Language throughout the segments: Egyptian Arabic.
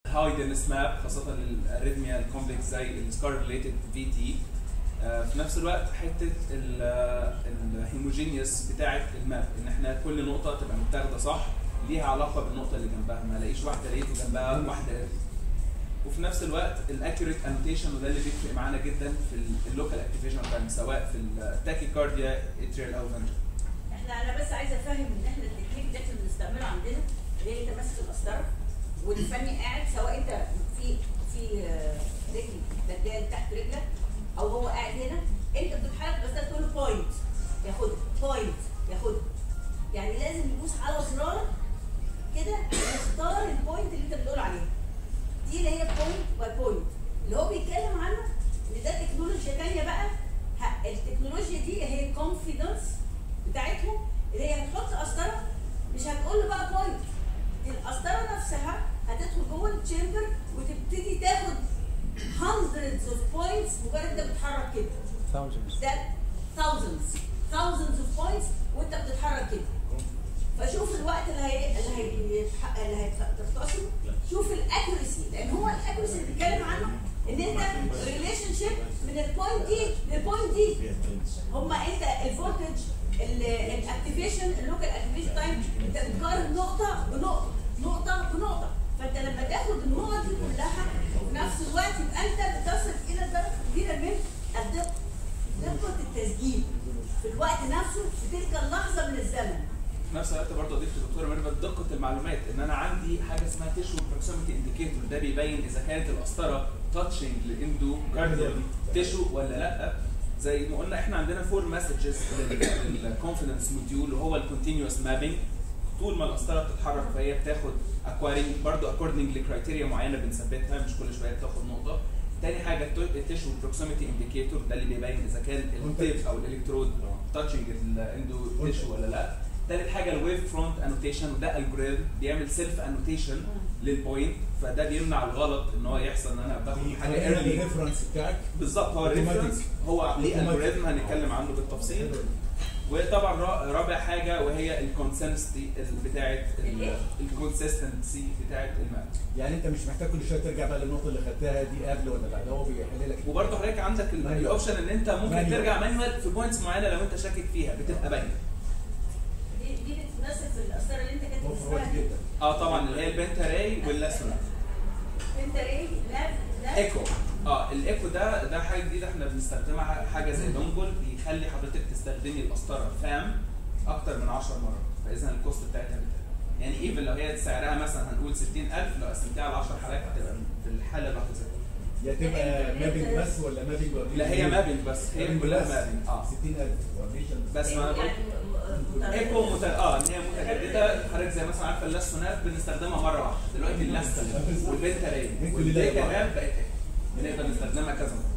هايدنس ماب خاصه للاريثميا الكومبلكس زي السكار ريليتد في تي في نفس الوقت حته الهيموجينيوس بتاعه الماب ان احنا كل نقطه تبقى متاخده صح ليها علاقه بالنقطه اللي جنبها ما الاقيش واحده ريت وجنبها واحده ريت وفي نفس الوقت الاكيوريت انوتيشن وده اللي بيفرق معانا جدا في اللوكال اكتيفيشن تايم سواء في التاكيكارديا اتريال او فنجر احنا انا بس عايزه افهم ان احنا التكنيك اللي احنا بنستعمله عندنا اللي هي انت ماسك القسطره والفني قاعد سواء انت في في آه، رجل بدال تحت رجلك او هو قاعد هنا انت بتتحرك بس تقول له بوينت ياخدها بوينت ياخدها يعني لازم يدوس على زرار كده يختار البوينت اللي انت بتقول عليها دي اللي هي بوينت باي بوينت اللي هو بيتكلم عنه ان ده تكنولوجيا تانية بقى ه- التكنولوجيا دي هي الكونفيدنس بتاعتهم اللي هي هتحط قسطره مش هتقول له بقى بوينت دي القسطره نفسها هتدخل جوه التشامبر وتبتدي تاخد hundreds of points مجرد انت بتتحرك كده thousands ده thousands thousands of points وانت بتتحرك كده فشوف الوقت اللي هي اللي هي اللي هتختصره شوف الاكيورسي لان هو الاكيورسي اللي بيتكلم عنه ان انت ريليشن شيب من البوينت دي للبوينت دي هما انت الفولتج الاكتيفيشن اللوكال اكتيفيشن تايم انت بتقارن نقطه بنقطه نقطه بنقطه فانت لما تاخد النقط دي كلها وفي نفس الوقت يبقى انت بتصل الى درجه كبيره من الدقه دقه التسجيل في الوقت نفسه في تلك اللحظه من الزمن في نفس الوقت برضه اضيف للدكتوره ميرفت دقه المعلومات ان انا عندي حاجه اسمها تيشو بروكسيميتي انديكيتور ده بيبين اذا كانت القسطره تاتشنج لاندو كارديال تيشو ولا لا زي ما قلنا احنا عندنا فور مسجز للكونفدنس موديول وهو الكونتينوس مابينج طول ما القسطره بتتحرك فهي بتاخد اكوارينج برضه اكوردنج لكرايتيريا معينه بنثبتها مش كل شويه بتاخد نقطه تاني حاجه التيشو بروكسيميتي انديكيتور ده اللي بيبين اذا كان التيب او الالكترود تاتشنج الاندو تيشو ولا لا تالت حاجه الويف فرونت انوتيشن وده الجوريزم بيعمل سيلف انوتيشن للبوينت فده بيمنع الغلط ان هو يحصل ان انا باخد حاجه ايرلي الريفرنس بتاعك بالظبط هو Automatic. الريفرنس هو ليه Automatic. الجوريزم هنتكلم عنه بالتفصيل وطبعا را- رابع حاجه وهي الكونسنسي بتاعه الإيه؟ الكونسستنسي بتاعه الماب يعني انت مش محتاج كل شويه ترجع بقى للنقطه اللي خدتها دي قبل ولا بعد هو بيحل لك وبرضه حضرتك عندك ال- Manual. الاوبشن ان انت ممكن Manual. ترجع مانوال في بوينتس معينه لو انت شاكك فيها بتبقى باينه دي دي بتتناسب في القسطره اللي انت كاتب وفر وقت اسمها جدا اه طبعا اللي هي البنتا راي واللاسون انت ايه لاب لاب ايكو اه الايكو ده ده حاجه جديده احنا بنستخدمها حاجه زي دونجل بيخلي حضرتك تستخدمي القسطره فام اكتر من 10 مرات فاذا الكوست بتاعتها بتقل يعني ايفن لو هي سعرها مثلا هنقول 60000 لو قسمتيها على 10 حالات هتبقى في الحاله الواحده زي كده. يا تبقى مابينج بس ولا مابينج ولا لا هي مابينج بس هي مابينج كلها بس. مابينج اه 60000 وابليشن بس ما انا بقول يعني م- م- ايكو مت... اه ان هي متجدده حضرتك زي مثلا عارفه اللاسونات بنستخدمها مره واحده دلوقتي اللاستل والبنتا راي ممكن والدي نلاقي كمان بقت ايكو بنقدر نستخدمها كذا مره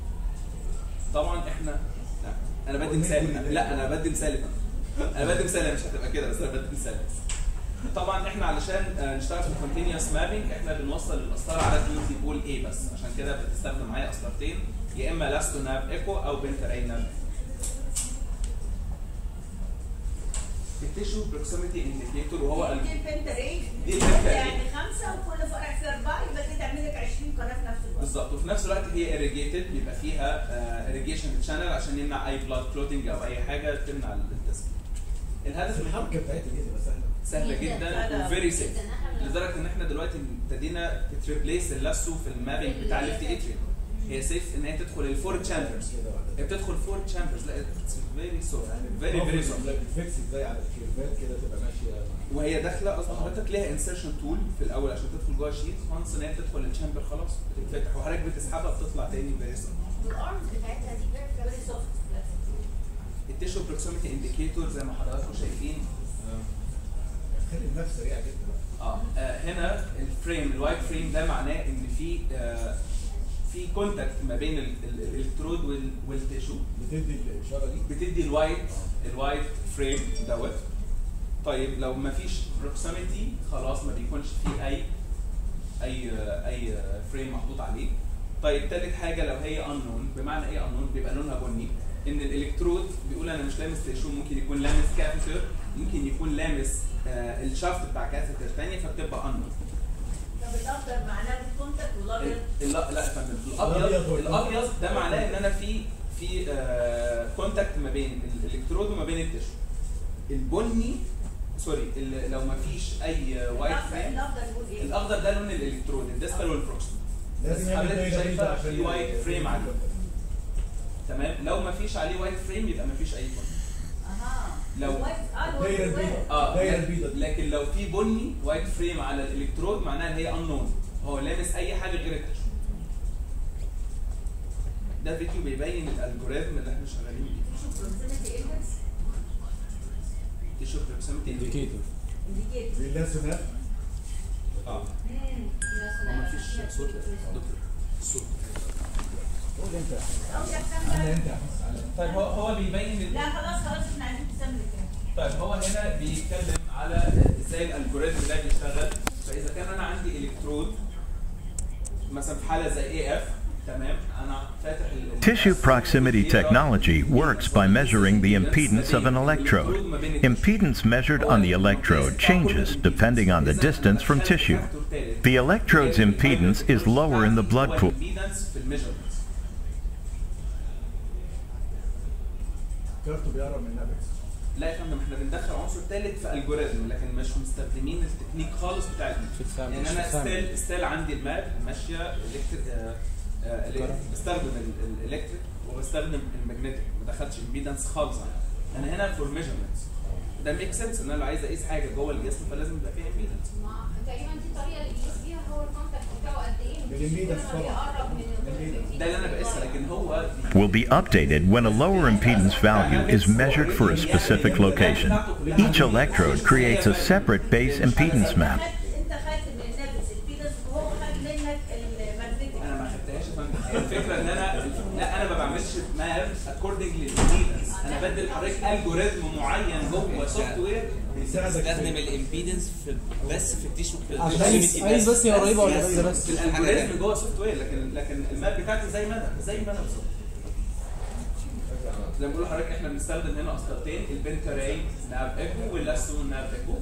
طبعا احنا لا انا بدي مثال لا انا بدي مثال انا بدي مثال مش هتبقى كده بس انا بدي مثال بس طبعا احنا علشان آه، نشتغل في الكونتينوس مابينج احنا بنوصل القسطره على دي تي بول اي بس عشان كده بتستخدم معايا قسطرتين يا اما لاستو ناب ايكو او بنتا راي ناب التيشو بروكسيميتي انديكيتور وهو ال- دي البنت رينج دي البنت يعني خمسه وكل فرع فيه اربعه يبقى كده تعمل لك 20 قناه في نفس الوقت بالظبط وفي نفس الوقت هي irrigated بيبقى فيها irrigation channel عشان يمنع اي بلاد كلوتنج او اي حاجه تمنع التسكين الهدف من الحركه بتاعتها دي تبقى سهله سهله جداً. جدا وفيري سيف لدرجه ان احنا دلوقتي ابتدينا بتريبليس اللاسو في المابينج بتاع الليفت اتريوم هي سيف ان هي تدخل الفور تشامبرز كده واحدة. هي بتدخل فور تشامبرز لا فيري سوفت فيري فيري سوفت بتفكس ازاي على الكيرفات كده تبقى ماشيه مع- وهي داخله اصلا حضرتك ليها انسرشن تول في الاول عشان تدخل جوه الشيت وانس ان هي بتدخل الشامبر خلاص بتتفتح وحضرتك بتسحبها بتطلع تاني فيري سوفت والارمز بتاعتها دي very فيري سوفت التيشو بروكسيميتي انديكيتور زي ما حضراتكم شايفين خلي النفس سريعه جدا اه آه، هنا الفريم الوايت فريم ده معناه ان في آه في كونتاكت ما بين ال- ال- الالكترود وال- والتيشو بتدي الاشاره دي بتدي الوايت الوايت فريم دوت طيب لو ما فيش بروكسيميتي خلاص ما بيكونش فيه اي اي اي فريم محطوط عليه طيب تالت حاجه لو هي انون بمعنى ايه انون بيبقى لونها بني ان الالكترود بيقول انا مش لامس تيشو ممكن يكون لامس كاثيتر ممكن يكون لامس آه الشافت بتاع كاثيتر ثانيه فبتبقى انون طب الاخضر معناه الابيض ال- لا لا يا فندم الأبيض الابيض والأبيض. الابيض ده معناه ان انا في في كونتاكت ما بين الالكترود وما بين التشو البني سوري ال- لو ما فيش اي وايت الأخضر- فريم الافضل يقول ايه؟ الاخضر ده لون الالكترود الديستال والبروكسيمال لازم بس يعمل حضرتك دايره شايفة بيضاء عشان في وايت فريم عليه. تمام لو ما فيش عليه وايت فريم يبقى ما فيش اي بني اها لو- الوايت- اه الوايت الدايره سكوير. البيضاء اه الدايره لكن- البيضاء دي. لكن لو في بني وايت فريم على الالكترود معناها ان هي انون هو لامس اي حاجه غير التشو ده فيديو بيبين الالجوريزم اللي احنا شغالين بيه شوف proximity index تشوف بروكسيمتي انديكيتور indicator. للناس اه مم. هو ما فيش صوت يا دكتور الصوت قول انت أو يا حسام على ده. انت يا حسن، على انت. طيب هو هو بيبين ال- لا خلاص خلاص احنا عايزين تسمي كده طيب هو هنا بيتكلم على ازاي الالجوريزم ده بيشتغل فاذا كان انا عندي الكترود مثلا في حاله زي اي اف تمام انا فاتح ال- ال- Tissue proximity technology works by measuring the impedance of an electrode. Impedance measured on the electrode changes depending on the distance from tissue. The electrode's impedance is lower in the blood pool. في الميجرمنت كارته بيقرب من نابكس لا يا فندم احنا بندخل عنصر ثالث في الجوريزم لكن مش مستخدمين التكنيك خالص بتاع الميج. في الفهم يعني مش انا في الفهم. ستيل ستيل عندي الماب ماشيه الكتريك آه، آه، كهرباء. بستخدم ال- الالكتريك وبستخدم الماجنتيك ما دخلتش امبيدنس خالص انا انا هنا فور ميجرمنت ده ميك سنس ان انا لو عايز اقيس حاجه جوه الجسم فلازم يبقى فيها امبيدنس ما تقريبا دي الطريقه اللي بيقيس بيها هو الكونتاكت بتاعه قد ايه بالإمبيدنس كل ما طبعاً. بيقرب من بالإمبيدنس. ده اللي انا بقيسها لكن هو Will be updated when a lower impedance value is measured for a specific location. Each electrode creates a separate base impedance map. انت خدت من النابلس البيدس وهو خد منك الماجنتيك انا ما خدتهاش يا فندم هي الفكره ان انا لا انا ما بعملش ماب اكوردنج للامبيدنس انا بدي لحضرتك الجوريزم معين جوه سوفت وير بيساعدك استخدم في- الامبيدنس في بس في التيشو عشان عايز عايز بس هي قريبه ولا بعيده بس في الالجوريزم جوه سوفت وير لكن لكن الماب بتاعتي زي ما انا زي ما انا بالظبط زي ما بقول لحضرتك احنا بنستخدم هنا اسطرتين البنتراي ناب ايكو واللاستون ناب ايكو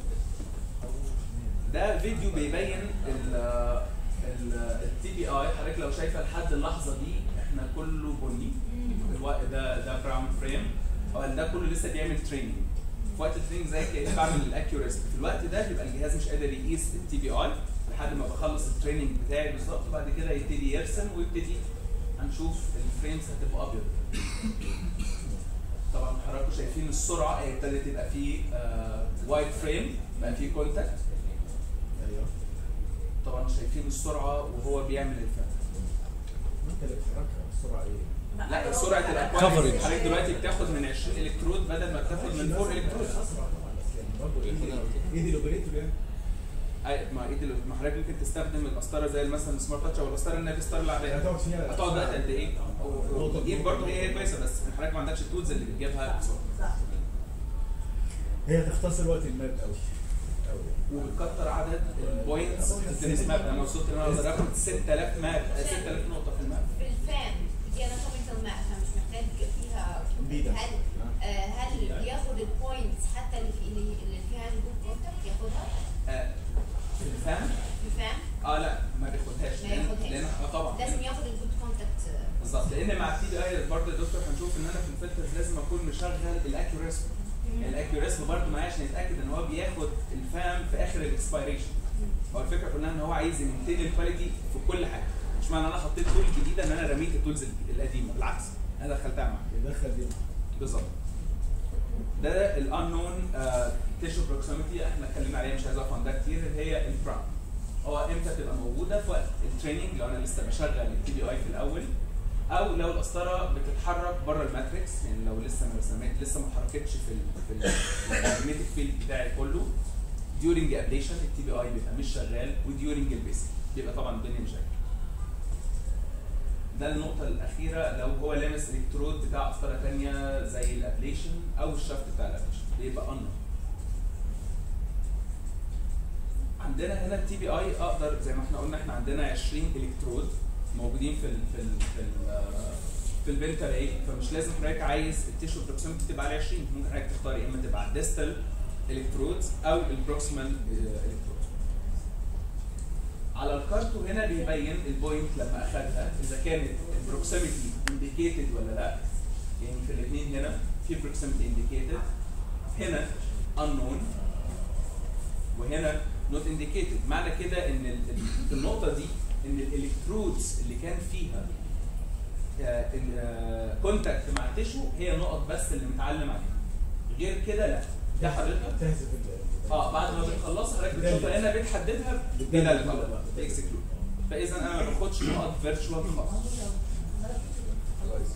ده فيديو بيبين ال التي بي اي حضرتك لو شايفه لحد اللحظه دي احنا كله بني الوقت ده ده براون فريم هو ده كله لسه بيعمل تريننج في وقت التريننج زي كده بعمل الاكيوريسي في الوقت ده بيبقى الجهاز مش قادر يقيس التي بي اي لحد ما بخلص التريننج بتاعي بالظبط وبعد كده يبتدي يرسم ويبتدي هنشوف الفريمز هتبقى ابيض طبعا حضراتكم شايفين السرعه هي ابتدت يبقى فيه وايت فريم بقى فيه كونتاكت ايوه طبعا شايفين السرعه وهو بيعمل الفرق انت اللي بتحركها السرعه ايه؟ لا سرعه الاكوان Coverage. حضرتك دلوقتي بتاخد من 20 الكترود بدل ما بتاخد من 4 الكترود اسرع طبعا بس يعني برضه ايدي ايدي الاوبريتور يعني أي- ما ايد ال- ما حضرتك ممكن تستخدم القسطره زي مثلا السمارت تاتش او القسطره النافي ستار العاديه هتقعد فيها هتقعد وقت قد ايه؟ نقطة ايد برضه هي هي كويسه بس حضرتك ما عندكش التولز اللي بتجيبها بسرعه صح هي تختصر وقت الماب قوي قوي وبتكتر عدد البوينتس في التنس ماب انا وصلت ان انا اقدر اخد 6000 ماب 6000 نقطه في الماب في الفان دي اناتوميكال ماب فمش محتاج فيها Impedance. هل آه، هل ياخد البوينتس حتى اللي في اللي اللي فيها الجود كونتاكت ياخدها آه، في الفهم في الفان اه لا ما بياخدهاش ما لان ياخدهاش. لان اه طبعا لازم ياخد الجود كونتاكت بالظبط لان مع التي بي اي برضه يا دكتور هنشوف ان انا في الفلترز لازم اكون مشغل الاكيوريسم الاكيوريسم برضه معايا عشان يتاكد ان هو بياخد الفام في اخر الاكسبيريشن هو الفكره كلها ان هو عايز يمنتين الكواليتي في كل حاجه مش معنى انا حطيت تول جديده ان انا رميت التولز القديمه بالعكس انا دخلتها معايا يدخل دي بالظبط ده الانون تيشو بروكسيميتي احنا اتكلمنا عليها مش عايز اقف عن ده كتير اللي هي البراون هو امتى تبقى موجوده في وقت التريننج لو انا لسه بشغل التي بي اي في الاول او لو القسطره بتتحرك بره الماتريكس يعني لو لسه ما رسمت لسه ما اتحركتش في ال في المagnetic فيلد بتاعي كله during ablation التي بي اي بيبقى مش شغال وديورنج البيسك بيبقى طبعا الدنيا مش شغاله ده النقطة الأخيرة لو هو لامس الكترود بتاع قسطرة تانية زي الابليشن أو الشفت بتاع الابليشن بيبقى unknown. عندنا هنا التي بي اي اقدر زي ما احنا قلنا احنا عندنا 20 الكترود موجودين في ال في ال في ال في البنتر ايه فمش لازم حضرتك عايز التيشو بروكسيمتي تبقى على 20 ممكن حضرتك تختار يا اما تبقى على الديستال الكترودز او البروكسيمال الكترود على الكارتو هنا بيبين البوينت لما اخدها اذا كانت البروكسيميتي انديكيتد ولا لا يعني في الاثنين هنا في بروكسيميتي انديكيتد هنا unknown وهنا not indicated معنى كده ان ال- ال- في النقطه دي ان الالكترودز اللي كان فيها كونتاكت مع تيشو هي النقط بس اللي متعلم عليها غير كده لا ده حضرتك تهزف ال- اه بعد ما بتخلصها حضرتك بتشوفها هنا بتحددها بتدلل. بتدلل بتكسكلود فاذا انا ما باخدش نقط فيرتشوال خالص كويس.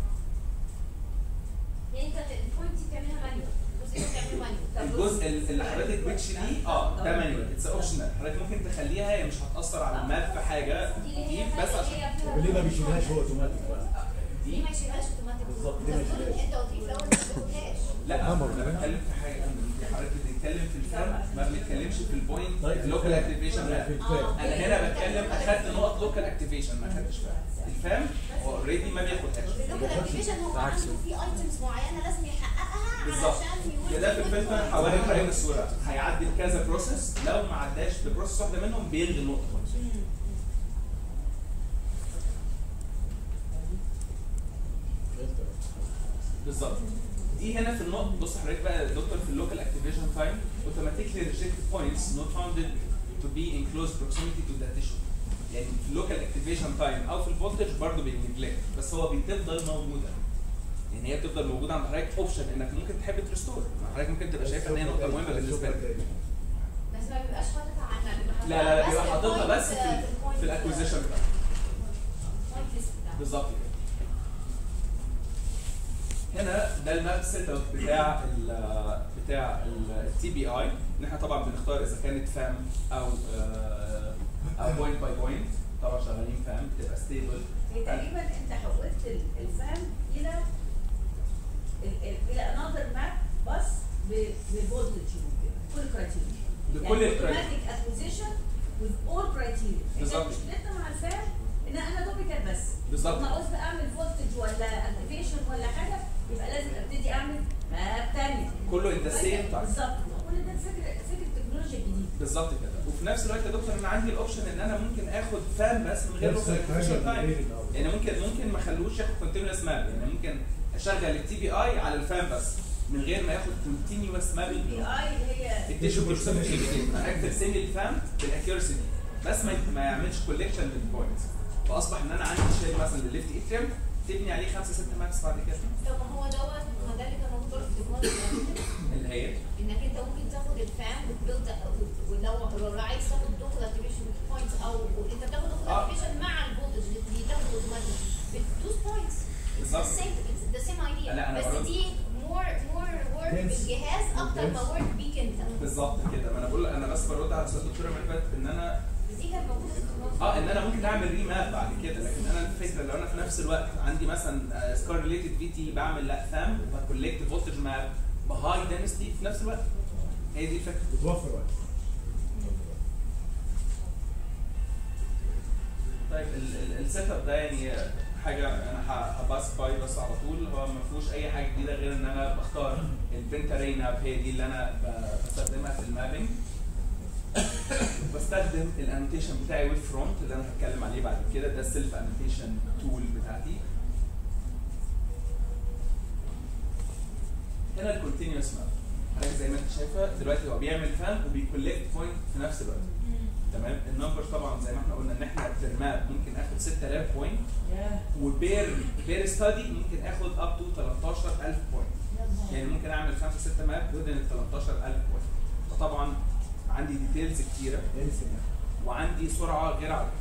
يعني انت البوينت دي بتعملها مانيوال الجزء ده بتعمله مانيوال الجزء اللي حضرتك بتشيليه اه ده مانيوال اتس اوبشنال حضرتك ممكن تخليها هي مش هتاثر على الماب في حاجه دي اللي هي دي بس عشان طب ليه ما بيشيلهاش هو اوتوماتيك بقى؟ دي ما يشيلهاش اوتوماتيك بالظبط، دي ما يشيلهاش. انت قلت لي في الاول ما تاخدهاش لا انا بتكلم في حاجه دي حضرتك بتتكلم في الفام ما بنتكلمش في البوينت طيب، لوكال اكتيفيشن في لا الفام. انا هنا بتكلم اخدت نقط لوكال اكتيفيشن ما اخدتش فام الفام هو اوريدي ما بياخدهاش اللوكال اكتيفيشن هو عنده في ايتمز معينه لازم يحققها بالظبط علشان يقول كده في الفلتر حوالين حوالين الصوره هيعدي بكذا بروسيس لو ما عداش ببروسيس واحده منهم بيلغي النقطه خالص بالظبط دي هنا في النقط بص حضرتك بقى يا دكتور في اللوكال اكتيفيشن تايم automatically reject points not founded to be in close proximity to the tissue يعني في اللوكال اكتيفيشن تايم او في الفولتج برضه بينجلكت بس هو بتفضل موجوده يعني هي بتفضل موجوده عند حضرتك اوبشن انك ممكن تحب تريستور حضرتك ممكن تبقى شايفها ان هي نقطه مهمه بالنسبه لك بس ما بيبقاش حاططها على بيبقى لا لا لا بيبقى في حاططها الpoints- بس في ال- الpoints- في الاكوزيشن بتاعك point list بتاعها. بالظبط كده هنا ده الماب سيت اب بتاع ال بتاع التي بي اي ان احنا طبعا بنختار اذا كانت فام او آه، او بوينت باي بوينت طبعا شغالين فام بتبقى ستيبل هي تقريبا انت حولت ال- الفهم الى ال- ال- الى انذر ماب بس بفولتج كل كرايتيريا بكل يعني الكرايتيريا. automatic acquisition with all criteria انت بالظبط. مشكلتنا مع الفهم ان انا توبيكال بس بالظبط. لما عاوز اعمل فولتج ولا اكتيفيشن ولا حاجه يبقى لازم ابتدي اعمل ماب ثانيه كله انت سيم بالظبط كل ده فكره فكره التكنولوجيا الجديده بالظبط كده وفي نفس الوقت يا دكتور انا عندي الاوبشن ان انا ممكن اخد فام بس من غير نفس local الحاجة activation من time. غير الأول. يعني ممكن ممكن ما اخلوش ياخد كونتينوس ماب يعني ممكن اشغل التي بي اي على الفام بس من غير ما ياخد كونتينوس ماب البي اي هي التيشو بروكسيميتي انا اكتب سنجل فام بالاكيورسي دي بس ما ما يعملش كوليكشن للبوينتس فاصبح ان انا عندي شيل مثلا للليفت اتريم تبني عليه خمسه سته ماكس بعد كده طب ما هو دوت ما ده اللي كان موجود برضه في التكنولوجيا اللي هي انك انت ممكن تاخد الفام وتبيلد ولو لو عايز تاخد دوكل اكتيفيشن بوينتس او انت بتاخد دوكل آه. اكتيفيشن مع الفولتج اللي بتاخد اوتوماتيك بتدوس بوينتس بالظبط. ذا سيم ايديا لا، أنا بس برد- دي مور مور ورك Dense. بالجهاز اكتر ما Dense. ورك بيك انت بالظبط كده ما انا بقول انا بس برد على سؤال الدكتوره ميرفت ان انا بس دي كانت موجوده في التكنولوجيا اه ان انا ممكن اعمل ريماب بعد كده لكن انا الفكره لو انا في نفس الوقت عندي مثلا سكار ريليتد في تي بعمل لا فام بكولكت فولتج ماب بهاي دنسيتي في نفس الوقت هي دي الفكره بتوفر وقت طيب السيت اب ده يعني حاجه انا ه- هباس باي بس على طول هو ما فيهوش اي حاجه جديده غير ان انا بختار البنتا رينا هي دي اللي انا ب- بستخدمها في المابنج بستخدم الانوتيشن بتاعي ويب فرونت اللي انا هتكلم عليه بعد كده ده السيلف انوتيشن تول بتاعتي هنا الكونتينوس ماب حضرتك زي ما انت شايفه دلوقتي هو بيعمل فام وبيكولكت بوينت في نفس الوقت تمام النمبر طبعا زي ما احنا قلنا ان احنا بير ماب ممكن اخد 6000 بوينت وبير بير ستادي ممكن اخد اب تو 13000 بوينت يعني ممكن اعمل 5 6 ماب within ال 13000 بوينت فطبعا عندي ديتيلز كتيره انسى يعني. وعندي سرعه غير عاديه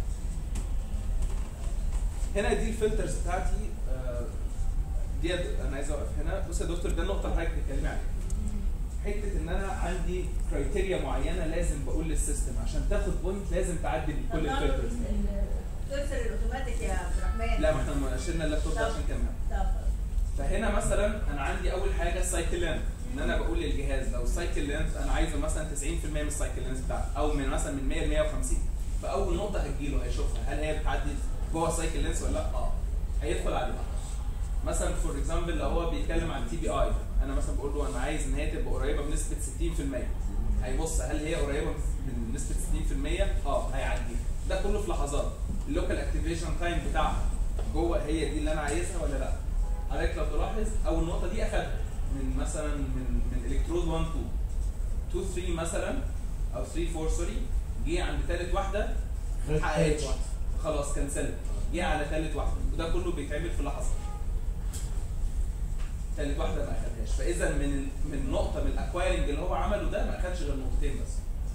هنا دي الفلترز بتاعتي آه، ديت انا عايز اوقف هنا بص يا دكتور ده النقطه اللي حضرتك بتتكلمي عليها حته ان انا عندي كرايتيريا معينه لازم بقول للسيستم عشان تاخد بوينت لازم تعدي بكل الفلترز الكرسر الاوتوماتيك يا عبد الرحمن لا ما احنا شلنا اللابتوب ده عشان كمان طب خلاص. فهنا مثلا انا عندي اول حاجه السايكل لينث ان انا بقول للجهاز لو السايكل لينث انا عايزه مثلا 90% من السايكل لينث بتاعتي او من مثلا من 100 ل 150 فاول نقطه هتجيله هيشوفها هل هي بتعدي جوه السايكل لينث ولا لا؟ اه هيدخل عليها مثلا فور اكزامبل لو هو بيتكلم عن تي بي اي انا مثلا بقول له انا عايز ان هي تبقى قريبه بنسبه 60% هيبص هل هي قريبه من نسبه 60% اه هيعديها ده كله في لحظات اللوكال اكتيفيشن تايم بتاعها جوه هي دي اللي انا عايزها ولا لا حضرتك لو تلاحظ اول نقطه دي اخدها من مثلا من من الكترود 1 2 2 3 مثلا او 3 4 سوري جه عند ثالث واحده ما حققتش خلاص كنسلت جه على ثالث واحده وده كله بيتعمل في لحظه ثالث واحده ما اخدهاش فاذا من من نقطه من الاكوايرنج اللي هو عمله ده ما اخدش غير نقطتين بس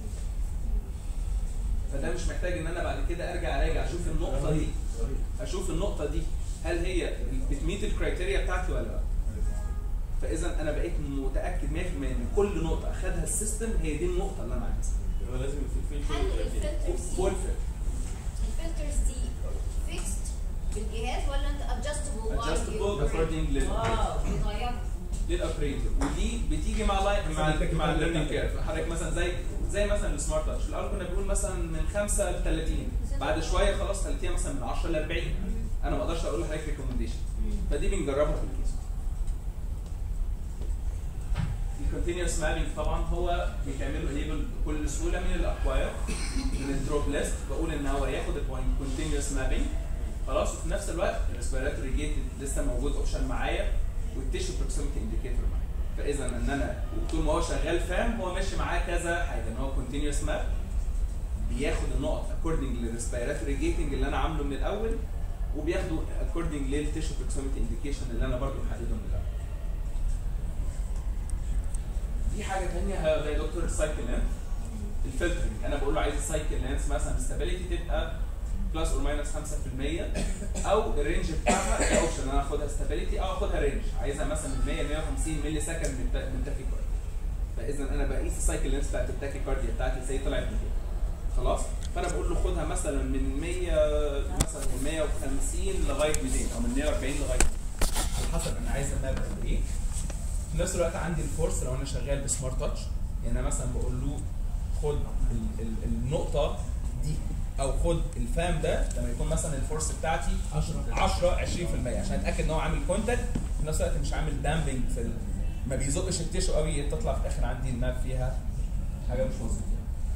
فده مش محتاج ان انا بعد كده ارجع اراجع اشوف النقطه دي اشوف النقطه دي هل هي بتميت الكرايتيريا بتاعتي ولا لا فاذا انا بقيت متاكد 100% ان كل نقطه اخدها السيستم هي دي النقطه اللي انا عايزها هو لازم في هل الفلترز دي فول فيل الفلترز دي فيكست بالجهاز ولا انت ادجستبل adjustable according لل اه بتغيرها للاوبريتور ودي بتيجي مع لاي مع ال مع الليرنينج كيرف حضرتك مثلا زي زي مثلا السمارت تاتش في الاول كنا بنقول مثلا من 5 ل 30 بعد شويه خلاص خليتيها مثلا من 10 ل 40 انا ما اقدرش اقول لحضرتك ريكومنديشن فدي بنجربها في الكيس الكونتينوس مابينج طبعا هو بيتعمل له انيبل بكل سهوله من الاكواير من الدروب ليست بقول ان هو ياخد البوينت كونتينوس مابينج خلاص وفي نفس الوقت الريسبيراتوري جيتد لسه موجود اوبشن معايا والتيشو بروكسيمتي انديكيتور معايا فاذا ان انا طول ما هو شغال فاهم هو ماشي معاه كذا حاجه ان هو كونتينوس ماب بياخد النقط اكوردنج للريسبيراتوري جيتنج اللي انا عامله من الاول وبياخده اكوردنج للتيشو بروكسيمتي انديكيشن اللي انا برضه محدده من الاول دي حاجه ثانيه زي دكتور السايكل لينث الفلترنج انا بقول له عايز السايكل لينث مثلا ستابيليتي تبقى بلس اور ماينس 5% او الرينج بتاعها ده اوبشن انا اخدها ستابيليتي او اخدها رينج عايزها مثلا من 100 150 ملي سكند من تا- من تاكي كارديا فاذا انا بقيس السايكل لينث بتاعت التاكي كارديا بتاعتي زي طلعت من كده خلاص فانا بقول له خدها مثلا من 100 مثلا من 150 لغايه 200 او من 140 لغايه 200 على حسب انا عايز الماب قد ايه في نفس الوقت عندي الفورس لو انا شغال بسمارت تاتش يعني انا مثلا بقول له خد ال ال النقطه دي او خد الفام ده لما يكون مثلا الفورس بتاعتي 10 10 20% عشان اتاكد ان هو عامل كونتاكت في نفس الوقت مش عامل دامبنج في ال... ما بيزقش التيشو قوي تطلع في الاخر عندي الماب فيها حاجه مش مظبوطه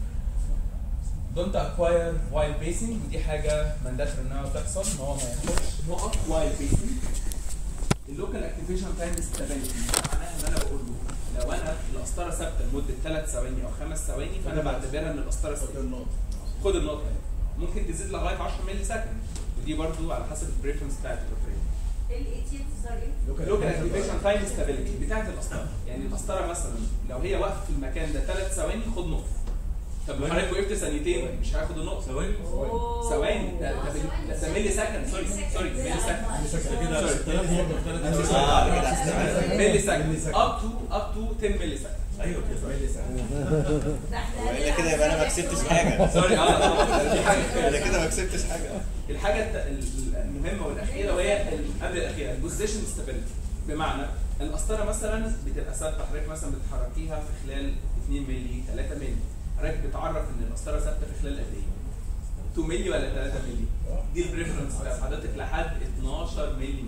دونت اكواير وايل بيسنج ودي حاجه مانداتري انها تحصل ان هو ما ياخدش نقط وايل بيسنج اللوكال اكتيفيشن تايم ستابيليتي معناها ان انا بقول له لو انا القسطره ثابته لمده 3 ثواني او 5 ثواني فانا بعتبرها ان القسطره خد ثابته النقطة خد النقطه دي ممكن تزيد لغايه 10 مللي سكند ودي برضو على حسب البريفرنس بتاعت الاوبريتور الاي تي بتظهر ايه؟ لوكال اكتيفيشن تايم ستابيليتي بتاعت القسطره يعني القسطره مثلا لو هي واقفه في المكان ده 3 ثواني خد نقطه طب لو حضرتك وقفت ثانيتين مش هاخد النقطه ثواني أوه. ثواني ده ده بال- ده- ده ملي سكند سوري سوري ملي سكند كده سوري. ثلاث مرات ثلاث اه كده هستوعب. ملي سكند ملي سكند. اب تو اب تو 10 ملي سكند ايوه كده ملي سكند. ده احنا والا كده يبقى انا ما كسبتش حاجه سوري اه اه دي حاجه انا كده ما كسبتش حاجه الحاجه الت- ال- المهمه والاخيره وهي ال- قبل الاخيره البوزيشن ستابيليتي بمعنى القسطره مثلا بتبقى ثابته حضرتك مثلا بتحركيها في خلال 2 مللي 3 مللي حضرتك بتعرف ان القسطره ثابته في خلال قد ايه 2 مللي ولا 3 مللي دي البريفرنس بتاعت حضرتك لحد 12 مللي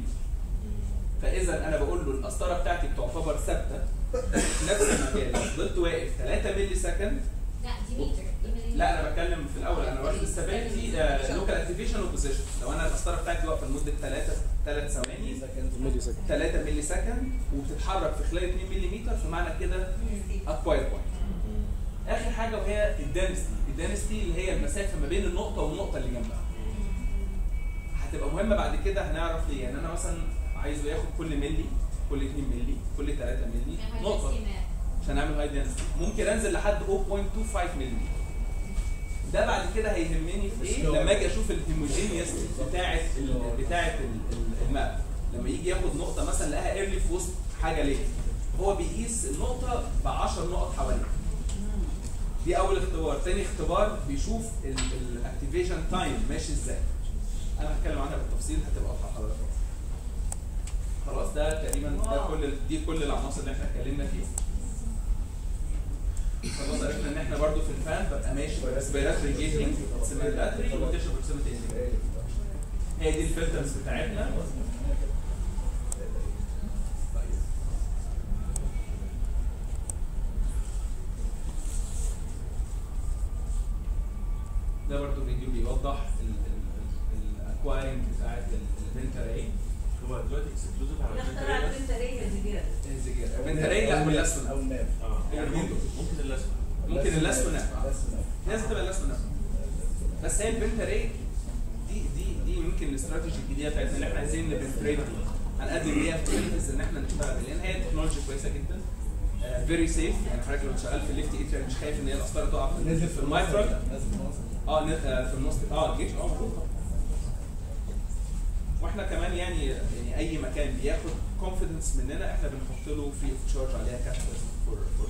فاذا انا بقول له القسطره بتاعتي بتعتبر ثابته في نفس المكان لو فضلت واقف 3 مللي سكند لا دي متر دي مليمتر. لا انا بتكلم في الاول انا واخد ستابيليتي لوكال اكتيفيشن وبوزيشن لو انا القسطره بتاعتي واقفه لمده 3 3 ثواني ملي سكند 3 ملي سكند وبتتحرك في خلال 2 ملم فمعنى كده اكواير بوينت اخر حاجه وهي الدانستي الدانستي اللي هي المسافه ما بين النقطه والنقطه اللي جنبها هتبقى مهمه بعد كده هنعرف ليه يعني انا مثلا عايزه ياخد كل ملي كل 2 ملي كل 3 ملي يعني نقطه هاي عشان اعمل هاي دنسيتي ممكن انزل لحد 0.25 مللي ده بعد كده هيهمني في ايه لما اجي اشوف الهيموجينيوس بتاعه ال- بتاعه ال- ال- الماب لما يجي ياخد نقطه مثلا لقاها ايرلي في وسط حاجه ليه هو بيقيس النقطه ب 10 نقط حواليها دي اول اختبار تاني اختبار بيشوف الاكتيفيشن تايم ماشي ازاي انا هتكلم عنها بالتفصيل هتبقى واضحه لحضرتك خلاص ده تقريبا ده كل دي كل العناصر اللي احنا اتكلمنا فيها خلاص عرفنا ان احنا برضو في الفان ببقى ماشي ريسبيراتوري جيتنج سيميلاتري وتشرب بروكسيميتي هي دي الفلترز بتاعتنا ده برضو فيديو بيوضح هو دلوقتي اكسكلوزيف على الاختراع البنتريه الزجاج الزجاج البنتريه لا والاسود او الناب اه يعني ممكن. ممكن الاسود ممكن الاسود نعم الاسود لازم تبقى الاسود نعم بس هي البنتري دي دي دي يمكن الاستراتيجي الجديده بتاعتنا اللي احنا عايزين نبنتريت هنقدم ليها في ان احنا نشتغل عليها. لان هي تكنولوجي كويسه جدا فيري سيف يعني حضرتك لو شغال في الليفت ايتر مش خايف ان هي الاسطره تقع في نزل في المايترال نزل في مصر اه ن- آه، في النص اه الجيش اه موجود طبعا. واحنا كمان يعني يعني اي مكان بياخد كونفيدنس مننا احنا بنحط له في تشارج عليها كابيتال فور فور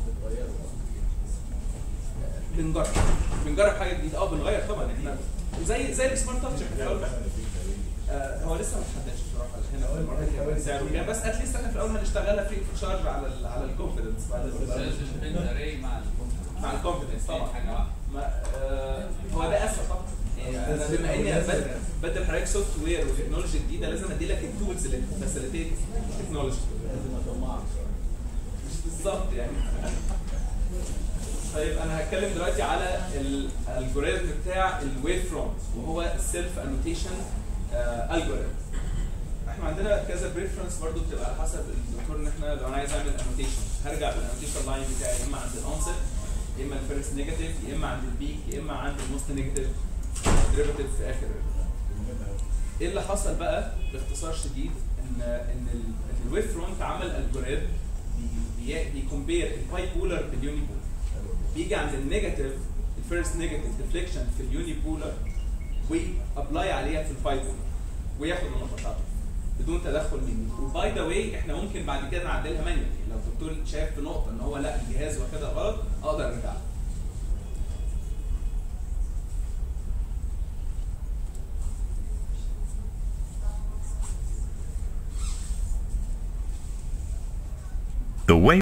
بنجرب بنجرب حاجه جديده اه بنغير طبعا احنا زي زي السمارت تاتش احنا في الأول- آه، هو لسه ما اتحددش بصراحه هنا في الماركت سعره كام بس اتليست احنا في الاول هنشتغلها فري اوف تشارج على ال على الكونفيدنس بعد مع الكونفيدنس طبعا ما آه هو ده اسهل طبعا يعني انا بما اني بدل بدل حضرتك سوفت وير وتكنولوجي جديده لازم ادي لك التولز اللي تفاسيليتيت التكنولوجي لازم اطمعك مش بالظبط يعني طيب انا هتكلم دلوقتي على الالجوريزم بتاع الويف فرونت وهو السيلف انوتيشن الجوريزم احنا عندنا كذا بريفرنس برضو بتبقى على حسب الدكتور ان احنا لو انا عايز اعمل انوتيشن هرجع بالانوتيشن لاين بتاعي يا اما عند الانسر يا اما الفيرست نيجاتيف يا اما عند البيك يا اما عند الموست نيجاتيف ديريفاتيف في اخر ايه اللي حصل بقى باختصار شديد ان ان ال- ان الويف فرونت عمل الجوريزم بيكومبير الباي بولر باليوني بولر بيجي عند النيجاتيف الفيرست نيجاتيف ديفليكشن في اليوني بولر وابلاي عليها في الباي بولر وياخد النقطه بتاعته بدون تدخل مني وباي ذا واي احنا ممكن بعد كده نعدلها مانيوال لو الدكتور شاف في نقطه ان هو لا الجهاز واخدها غلط اقدر ارجعها The way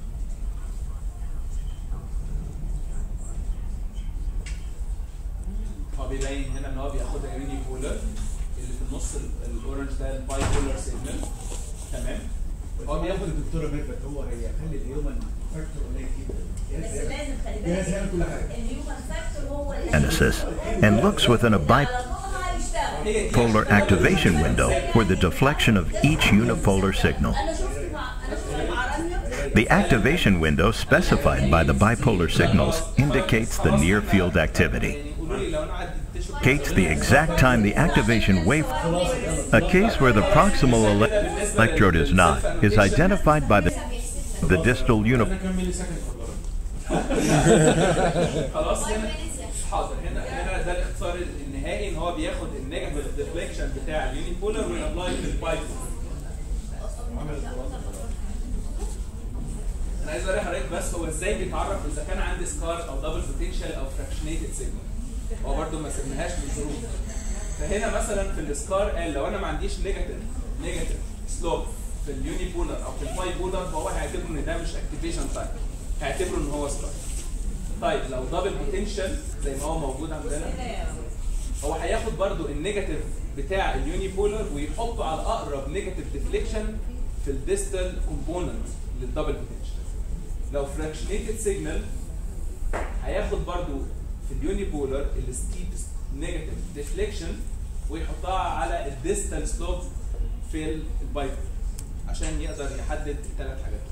هو بيبين هنا ان هو بياخدها يوني بولر اللي في النص ال- الاورنج ده الباي بولر سيجنال تمام هو بياخد الدكتوره ميرفت هو هيخلي الهيومن فاكتور قليل جدا بس لازم خلي جهاز بالك يعمل كل حاجه الهيومن فاكتور هو اللي Genesis and looks within a على طولها يشتغل هي دي bipolar activation window for the deflection of each unipolar signal. انا شفت مع انا شفت مع رانيا The activation window specified by the bipolar signals indicates the near field activity. يعني قولوا لي لو انا عديت تشوف Indicates the exact time the activation wave. A case where the proximal ele- electrode is not is identified by the, the distal unip. انا كام ملي سكند خلاص هنا حاضر هنا هنا ده الاختصار النهائي ان هو بياخد النيجاتيف ديفليكشن بتاع اليوني بولر ويابلاي في الباي انا عايز اوري حضرتك بس هو ازاي بيتعرف اذا كان عندي سكار او دبل بوتنشال او فراكشنيتد سيجنال هو برده ما سيبناهاش للظروف فهنا مثلا في السكار قال لو انا ما عنديش نيجاتيف نيجاتيف سلوب في اليوني بولر او في الباي بولر فهو هيعتبره ان ده مش اكتيفيشن تايم هيعتبره ان هو سكار طيب لو دبل بوتنشال زي ما هو موجود عندنا هو هياخد برضو النيجاتيف بتاع اليوني بولر ويحطه على اقرب نيجاتيف ديفليكشن في الديستال كومبوننت للدبل بوتنشال لو فراكشنيتد سيجنال هياخد برضو في اليوني بولر الستيبست نيجاتيف ديفليكشن ويحطها على الديستال سلوب في البايب عشان يقدر يحدد الثلاث حاجات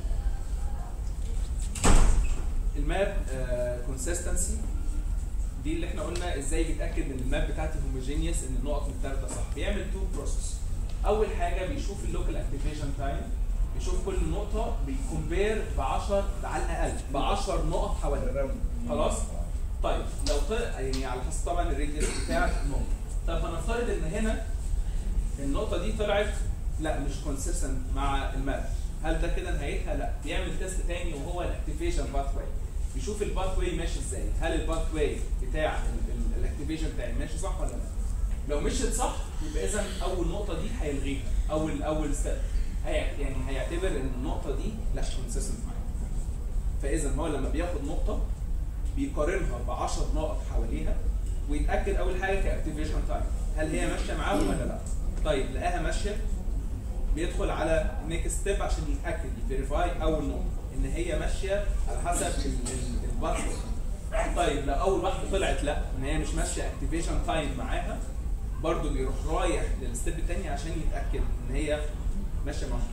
الماب كونسيستنسي دي اللي احنا قلنا ازاي بيتاكد ان الماب بتاعتي هوموجينيوس ان النقط متاخده صح بيعمل تو بروسيس اول حاجه بيشوف اللوكال اكتيفيشن تايم بيشوف كل نقطه بيكومبير ب 10 على الاقل ب 10 نقط حواليها خلاص طيب لو طلع يعني على حسب طبعا الريديوس بتاع النقطه طب هنفترض ان هنا النقطه دي طلعت لا مش كونسيستنت مع الماب هل ده كده نهايتها لا بيعمل تيست تاني وهو الاكتيفيشن باث واي بيشوف الباث واي ماشي ازاي هل الباث واي بتاع الاكتيفيشن بتاعي ماشي صح ولا لا لو مشيت صح يبقى اذا اول نقطه دي هيلغيها اول اول ستيب هي يعني هيعتبر ان النقطه دي لا كونسيستنت معايا فاذا هو لما بياخد نقطه بيقارنها ب 10 نقط حواليها ويتاكد اول حاجه كاكتيفيشن تايم هل هي ماشيه معاهم ولا لا طيب لقاها ماشيه بيدخل على نيكست ستيب عشان يتاكد يفيريفاي اول نقطه ان هي ماشيه على حسب الباث طيب لو اول واحده طلعت لا ان هي مش ماشيه اكتيفيشن تايم معاها برضه بيروح رايح للستيب الثاني عشان يتاكد ان هي ماشيه معاه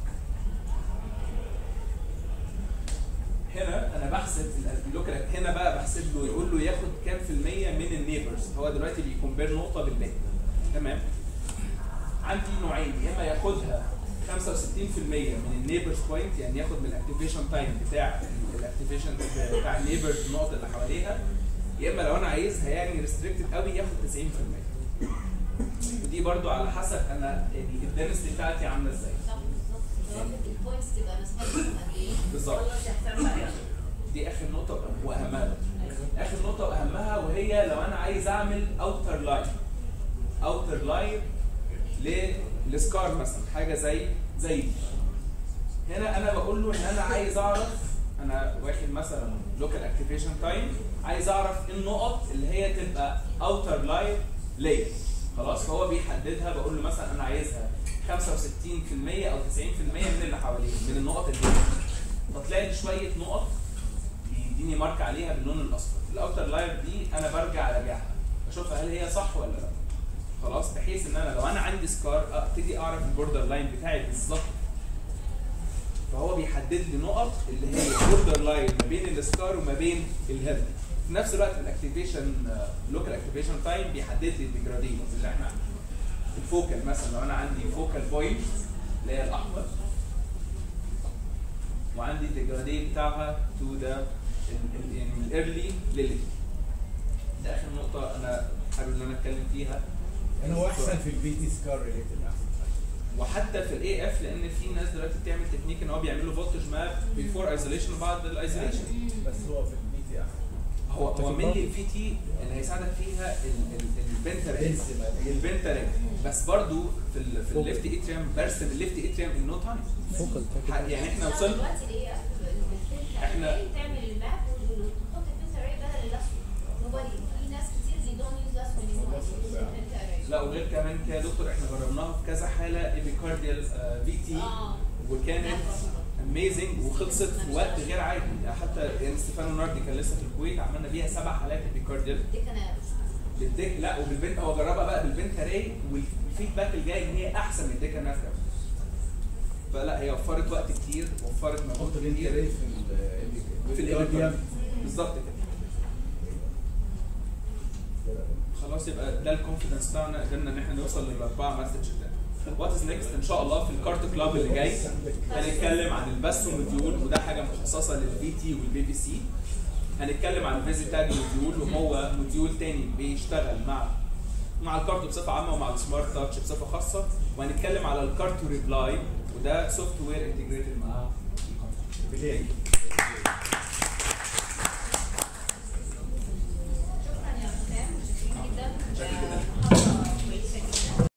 هنا انا بحسب اللوكال هنا بقى بحسب له يقول له ياخد كام في المية من النيبرز هو دلوقتي بيكمبير نقطة بالباقي تمام عندي نوعين يا اما ياخدها 65% من النيبرز بوينت يعني ياخد من الاكتيفيشن تايم بتاع الاكتيفيشن بتاع النيبرز النقط اللي حواليها يا اما لو انا عايزها يعني ريستريكتد قوي ياخد 90% ودي برضو على حسب انا يعني الدنسيتي بتاعتي عامله ازاي صح بالظبط البوينتس تبقى مسافه قد ايه بالظبط دي اخر نقطه واهمها اخر نقطه واهمها وهي لو انا عايز اعمل اوتر لاين اوتر لاين للسكار مثلا حاجه زي زي دي هنا انا بقول له ان انا عايز اعرف انا واخد مثلا لوكال اكتيفيشن تايم عايز اعرف النقط اللي هي تبقى اوتر لاين ليه خلاص فهو بيحددها بقول له مثلا انا عايزها 65% او 90% من اللي حواليه من النقط اللي هنا فطلع لي شويه نقط بيديني مارك عليها باللون الاصفر الاوتر لاير دي انا برجع اراجعها اشوفها هل هي صح ولا لا خلاص بحيث ان انا لو انا عندي سكار ابتدي اعرف البوردر لاين بتاعي بالظبط فهو بيحدد لي نقط اللي هي بوردر لاين ما بين السكار وما بين الهيد في نفس الوقت الاكتيفيشن لوكال اكتيفيشن تايم بيحدد لي الديجراديشن اللي احنا عندنا الفوكال مثلا لو انا عندي فوكال بوينت اللي هي الاحمر وعندي الديجرادي بتاعها تو ذا يعني من الايرلي للي ده اخر نقطه انا حابب ان انا اتكلم فيها يعني هو احسن في البي تي سكار ريليتد احسن وحتى في الاي اف لان في ناس دلوقتي بتعمل تكنيك ان هو بيعملوا فولتج ماب بيفور ايزوليشن وبعد الايزوليشن بس هو في البي تي احسن هو هو مين الفي تي اللي هيساعدك فيها البنتا ريت البنتا ريت بس برضو في ال في الليفت اتريم برسم الليفت اتريم ان نو تايم فوكال يعني احنا لا، وصلنا دلوقتي الايه إحنا- احنا تعمل الماب وتحط الفلتر ري بدل الاسود nobody في ناس كتير they don't use اسود anymore they use filter array. لا وغير كمان كده يا دكتور احنا جربناها في كذا حاله ايبيكارديال في تي اه وكانت اميزنج وخلصت في وقت غير عادي يعني حتى يعني ستيفانو ناردي كان لسه في الكويت عملنا بيها سبع حالات ايبيكارديال دي كان بالديك لا وبالبنت هو جربها بقى بالبنت راي والفيدباك الجاي ان هي احسن من الديكا نافع فلا هي وفرت وقت كتير وفرت حط مجهود بنت كتير ري في ال في الإيبيكارديال بالظبط كده خلاص يبقى ده الكونفدنس بتاعنا قدرنا ان احنا نوصل للاربعه مسج ده وات از نيكست ان شاء الله في الكارت كلاب اللي جاي هنتكلم عن الباستو موديول وده حاجه مخصصه للبي تي والبي بي سي هنتكلم عن الفيزيتاج موديول وهو موديول تاني بيشتغل مع مع الكارت بصفه عامه ومع السمارت تاتش بصفه خاصه وهنتكلم على الكارت ريبلاي وده سوفت وير انتجريتد مع الكارت بالليل